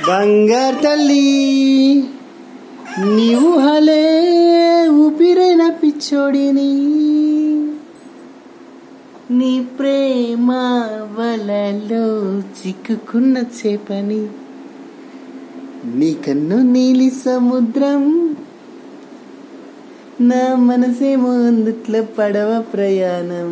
బంగారు తల్లి నీవు హలే ఊపిరైన పిచ్చోడిని నీ ప్రేమ వలలో చిక్కుకున్న చేపని నీ కన్ను నీలి సముద్రం నా మనసేమో అందుట్లో పడవ ప్రయాణం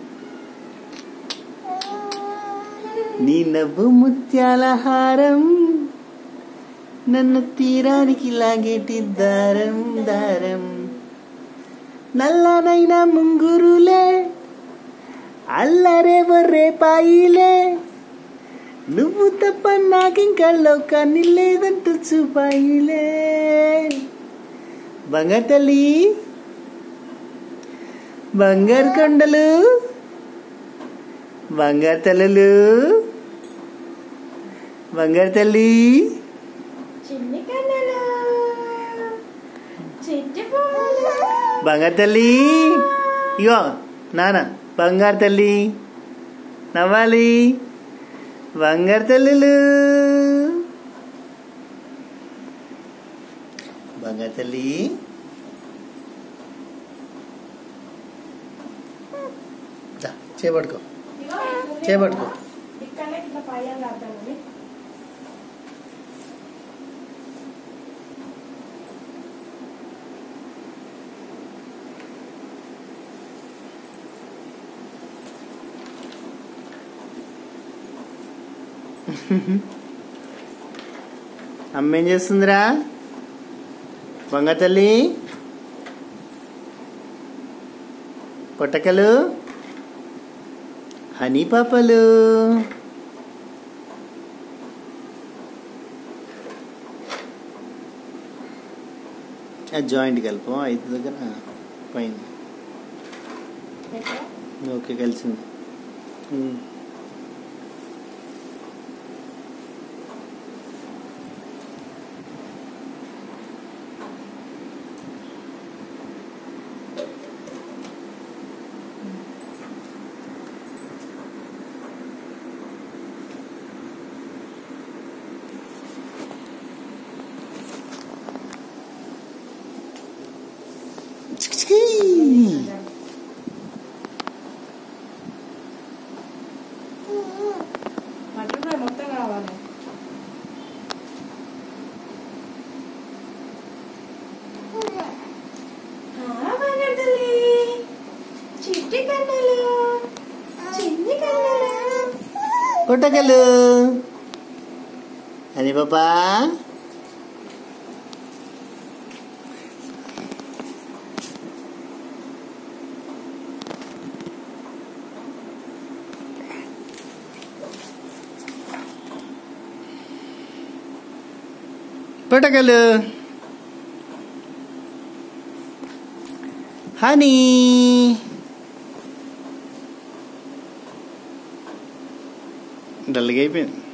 నీ నవ్వు ముత్యాల హారం నన్ను తీరానికి లాగేటి దారం దారం నల్లనైన ముంగురులే అల్లరే బొర్రే పాయిలే నువ్వు తప్ప నాకింకా లోకాన్ని లేదంటూ చూపాయిలే బంగారు తల్లి బంగారు కొండలు బంగారు తల్లులు బంగారు తల్లి చిన్ని కన్నెలు చిట్టి పువ్వులు బంగారు తల్లి ఇగో నాన్న బంగారు తల్లి నవ్వాలి బంగారు తల్లులు బంగారు తల్లి దా, చేపట్టుకో ఇగో ఇది చేపట్టుకో ఇక్కడనే ఇట్లా పైన రాద్దామని అమ్మ ఏం చేస్తుందిరా బంగారు తల్లి పొట్టకలు హనీ పాపలు జాయింట్ కలుపు ఐదు దగ్గర పైన ఎట్లా? ఓకే కలిసింది ఉమ్. చిక్చికి. బటర్ఫ్లై మొత్తం కావాలి ఆ, బంగారు తల్లి. చిట్టి కన్నెలు చిన్ని కన్నెలు పొట్టకలు హనీ పాపా పొట్టకలు హనీ డల్గా అయిపోయింది